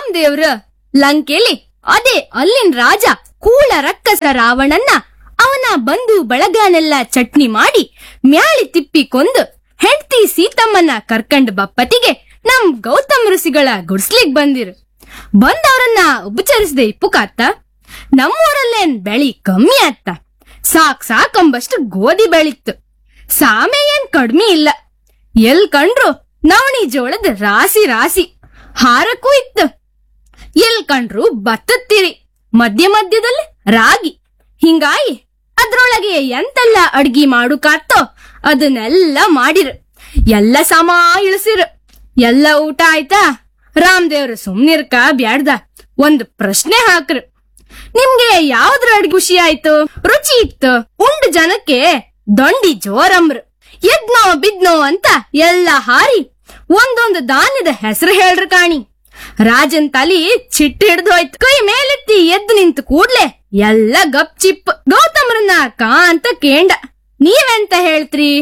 ರಾಮದೇವ್ರ ಲಂಕೆಲಿ ಅದೇ ಅಲ್ಲಿನ್ ರಾಜ ಕೂಳ ರಕ್ಕಸ ರಾವಣನ್ನ ಅವನ ಬಂಧು ಬಳಗನೆಲ್ಲ ಚಟ್ನಿ ಮಾಡಿ ಮ್ಯಾಳಿ ತಿಪ್ಪಿ ಕೊಂದು ಹೆಂಡ್ತಿ ಸೀತಮ್ಮನ ಕರ್ಕಂಡ್ ಬಪ್ಪತಿಗೆ ನಮ್ ಗೌತಮ್ ಋಷಿಗಳ ಗುಡ್ಸ್ಲಿಗ್ ಬಂದಿರು ಬಂದವರನ್ನ ಉಪಚರಿಸದೆ ಇಪ್ಪುಕಾತ್ತ ನಮ್ಮೂರಲ್ಲೇನ್ ಬೆಳಿ ಕಮ್ಮಿ ಆತ್ತ ಸಾಕ್ ಸಾಕಂಬಷ್ಟು ಗೋಧಿ ಬೆಳಿತ್ತು ಸಾಮೆ ಏನ್ ಕಡ್ಮಿ ಇಲ್ಲ ಎಲ್ ಕಂಡ್ರು ನವಣಿ ಜೋಳದ ರಾಸಿ ರಾಸಿ ಹಾರಕ್ಕೂ ಇತ್ತು ಎಲ್ ಕಂಡ್ರು ಭತ್ತತ್ತಿರಿ ಮಧ್ಯ ಮಧ್ಯದಲ್ಲಿ ರಾಗಿ ಹಿಂಗಾಗಿ ಅದ್ರೊಳಗೆ ಎಂತೆಲ್ಲ ಅಡ್ಗಿ ಮಾಡುಕಾತ್ತೋ ಅದನ್ನೆಲ್ಲ ಮಾಡಿರು ಎಲ್ಲ ಸಮ ಇಳಿಸಿರು ಎಲ್ಲ ಊಟ ಆಯ್ತಾ ರಾಮದೇವ್ರು ಸುಮ್ನಿರ್ಕ ಬ್ಯಾಡ್ದ ಒಂದ್ ಪ್ರಶ್ನೆ ಹಾಕ್ರು ನಿಮ್ಗೆ ಯಾವ್ದ್ರ ಅಡ್ಗೆ ಖುಷಿ ಆಯ್ತು ರುಚಿ ಇತ್ತು ಉಂಡ್ ಜನಕ್ಕೆ ದೊಂಡಿ ಜೋರಮ್ರು ಎದ್ನೋ ಬಿದ್ನೋ ಅಂತ ಎಲ್ಲ ಹಾರಿ ಒಂದೊಂದು ದಾನ್ಯದ ಹೆಸರು ಹೇಳ್ರು ಕಾಣಿ ರಾಜನ್ ತಲಿ ಚಿಟ್ಟ ಹಿಡ್ದು ಹೋಯ್ತು ಕೈ ಮೇಲೆತ್ತಿ ಎದ್ದು ನಿಂತು ಕೂಡ್ಲೆ ಎಲ್ಲ ಗಪ್ ಚಿಪ್ ಗೌತಮ್ರನ್ನ ಕಾ ಅಂತ ಕೇಂಡ ನೀವೆಂತ ಹೇಳ್ತ್ರಿ